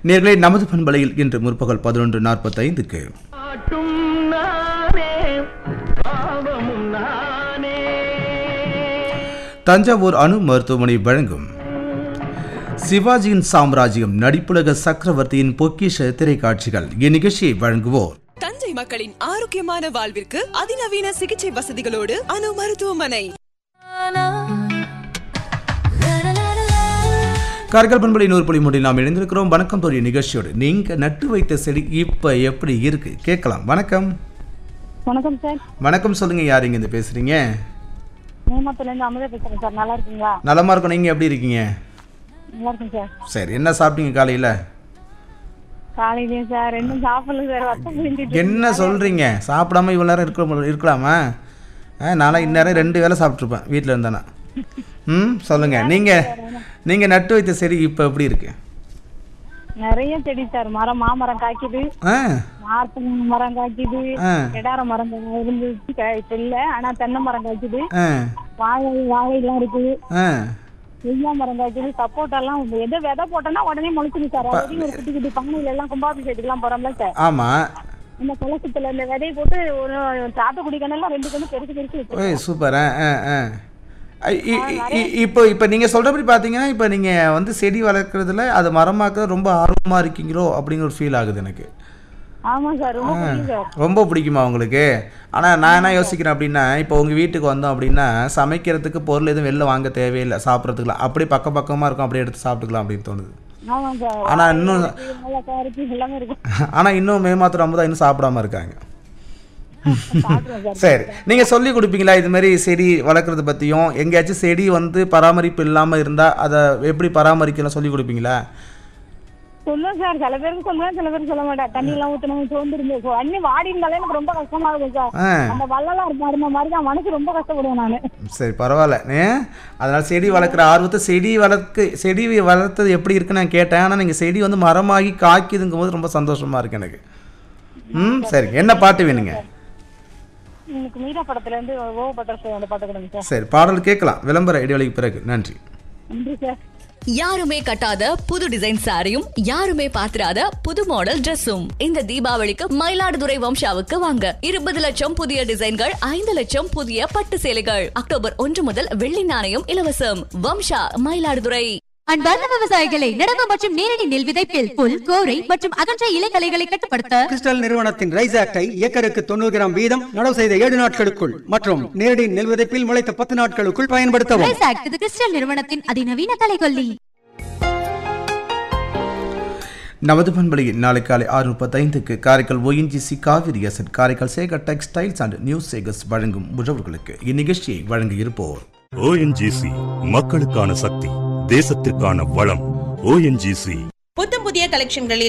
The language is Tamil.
நேர்களை நமது பண்பலையில் இன்று முற்பகல் பதினொன்று நாற்பத்தைந்துக்கு பாட்டும் நானே பாவமும் நானே தஞ்சாவூர் அணு மருத்துவமனை வழங்கும் சிவாஜியின் சாம்ராஜ்யம் நடிப்புலக சக்கரவர்த்தியின் பொக்கிஷ திரைக்காட்சிகள் இந்நிகழ்ச்சியை வழங்குவோர் தஞ்சை மக்களின் ஆரோக்கியமான வாழ்விற்கு அதிநவீன சிகிச்சை வசதிகளோடு அணு மருத்துவமனை காரைக்கால் பண்பலை நூறு புள்ளி மூன்றில் நாம் இணைந்திருக்கிறோம் வணக்கம் தோழிய நிகழ்ச்சியோடு நீங்க நட்டு வைத்த செடி இப்ப எப்படி இருக்கு கேட்கலாம் வணக்கம் வணக்கம் சார் வணக்கம் சொல்லுங்க யார் இங்க இருந்து பேசுறீங்க நேமத்துல இருந்து அமுதா பேசுறேன் சார் நல்லா இருக்கீங்களா நலமா இருக்கும் நீங்க எப்படி இருக்கீங்க நல்லா இருக்கும் சார் சரி என்ன சாப்பிட்டீங்க காலையில காலையிலயும் சார் இன்னும் சாப்பிடல சார் வத்தம் புரிஞ்சிட்டு என்ன சொல்றீங்க சாப்பிடாம இவ்வளோ நேரம் இருக்க இருக்கலாமா ஆ நான்லாம் இந்நேரம் ரெண்டு வேளை சாப்பிட்ருப்பேன் வீட்டில் இருந்தானா ம் சொல்லுங்க நீங்க நீங்க நட்டு வைத்த செடி இப்போ எப்படி இருக்கு நிறைய செடி சார் மரம் மாமரம் காய்க்குது ஆ நார்த்து மரம் காய்க்குது ஆ கெடார மரம் இருந்துச்சு கா- இப்ப இல்ல ஆனா தென்னை மரம் காய்க்குது ஆ வாழை வாழை எல்லாம் இருக்குது ஆ நெய்யா மரம் காய்க்குது சப்போட்டா எல்லாம் எதோ விதை போட்டோம்னா உடனே முளைச்சுது சார் அதையும் ஒரு குட்டி குட்டி பங்குல எல்லாம் கும்பாபிஷேகத்துக்கு எல்லாம் போறோம்ல சார் ஆமாம் இந்த கலசத்துல இந்த விதையை போட்டு ஒரு சாத்துக்குடி கண்ணெல்லாம் ரெண்டு கண்ணு பெருசு பெருசு வச்சு ஓய் சூப்பர் ஆ ஆ ஆ ஐ- இ- இ- இப்போ இப்போ நீங்கள் சொல்கிறபடி பார்த்தீங்கன்னா இப்போ நீங்கள் வந்து செடி வளர்க்குறதுல அது மரமாக்க ரொம்ப ஆர்வமாக இருக்கீங்களோ அப்படிங்கிற ஒரு ஃபீல் ஆகுது எனக்கு ஆமா சார் ரொம்ப பிடிக்கும் சார் ரொம்ப பிடிக்குமா உங்களுக்கு ஆனால் நான் என்ன யோசிக்கிறேன் அப்படின்னா இப்போ உங்கள் வீட்டுக்கு வந்தோம் அப்படின்னா சமைக்கிறதுக்கு பொருள் எதுவும் வெளில வாங்க தேவையில்லை சாப்பிட்றதுக்குலாம் அப்படியே பக்கம் பக்கமாக இருக்கும் அப்படியே எடுத்து சாப்பிட்டுக்கலாம் அப்படின்னு தோணுது ஆமா சார் ஆனா இன்னும் நல்லா இருக்கு எல்லாமே இருக்கும் ஆனால் இன்னும் மே மாத்திரம் அம்மு தான் இன்னும் சாப்பிடாம இருக்காங்க சாப்பிடுவோம் சார் சரி நீங்கள் சொல்லி கொடுப்பீங்களா இது மாதிரி செடி வளர்க்குறத பற்றியும் எங்கேயாச்சும் செடி வந்து பராமரிப்பு இல்லாமல் இருந்தால் அதை எப்படி பராமரிக்கலாம் சொல்லி கொடுப்பீங்களா சொல்லுவேன் சார் சில பேருக்கு சொல்லுவேன் சில பேருக்கு சொல்ல மாட்டேன் தண்ணி எல்லாம் ஊத்தணும் சோர்ந்துருந்து அண்ணி வாடி இருந்தாலே எனக்கு ரொம்ப கஷ்டமா இருக்கும் சார் ஆ அந்த வள்ளலாம் இருந்த மாதிரி தான் மனசு ரொம்ப கஷ்டப்படுவேன் நானு சரி பரவாயில்ல ஏ அதனால் செடி வளர்க்குற ஆர்வத்தை செடி வளர்க்கு செடி வளர்த்தது எப்படி இருக்குன்னு நான் கேட்டேன் ஆனால் நீங்கள் செடி வந்து மரமாகி காய்க்குதுங்கும் போது ரொம்ப சந்தோஷமாக இருக்கு எனக்கு ம் சரி என்ன பாட்டு வேணுங்க எனக்கு மீரா படத்துல இருந்து ஓ பட்டர்ஃப்ளை அந்த பாட்டு கொடுங்க சார் சரி பாடல் கேட்கலாம் விளம்பர இடைவெளிக்கு பிறகு நன்றி நன்றி சார் யாருமே கட்டாத புது டிசைன் சாரியும் யாருமே பாத்திராத புது மாடல் Dress-உம் இந்த தீபாவளிக்கு மயிலாடுதுறை வம்சாவுக்கு வாங்க இருபது லட்சம் புதிய டிசைன்கள் ஐந்து லட்சம் புதிய பட்டு சேலைகள் அக்டோபர் ஒன்று முதல் வெள்ளி நாணயம் இலவசம் வம்சா மயிலாடுதுறை அன்பார்ந்த விவசாயிகளை நடவு மற்றும் நேரடி நெல் விதைப்பில் புல் கோரை மற்றும் அகன்ற இலைகளைகளை கட்டுப்படுத்த கிறிஸ்டல் நிறுவனத்தின் ரைஸ் ஆக்டை ஏக்கருக்கு தொண்ணூறு கிராம் வீதம் நடவு செய்த ஏழு நாட்களுக்குள் மற்றும் நேரடி நெல் விதைப்பில் முளைத்த பத்து நாட்களுக்குள் பயன்படுத்தவும் ரைஸ் ஆக்ட் இது கிறிஸ்டல் நிறுவனத்தின் அதிநவீன கலைகொல்லி நமது பண்பலையில் நாளை காலை ஆறு முப்பத்தைந்துக்கு Karaikal ONGC Kaveri asset Karaikal Sekar textiles and new Sekars வழங்கும் உழவர்களுக்கு இந்நிகழ்ச்சியை வழங்க இருப்போர் ஓஎன்ஜிசி மக்களுக்கான சக்தி தேசத்திற்கான வளம் ஓஎன்ஜிசி புத்தம் புதிய கலெக்ஷன்களில்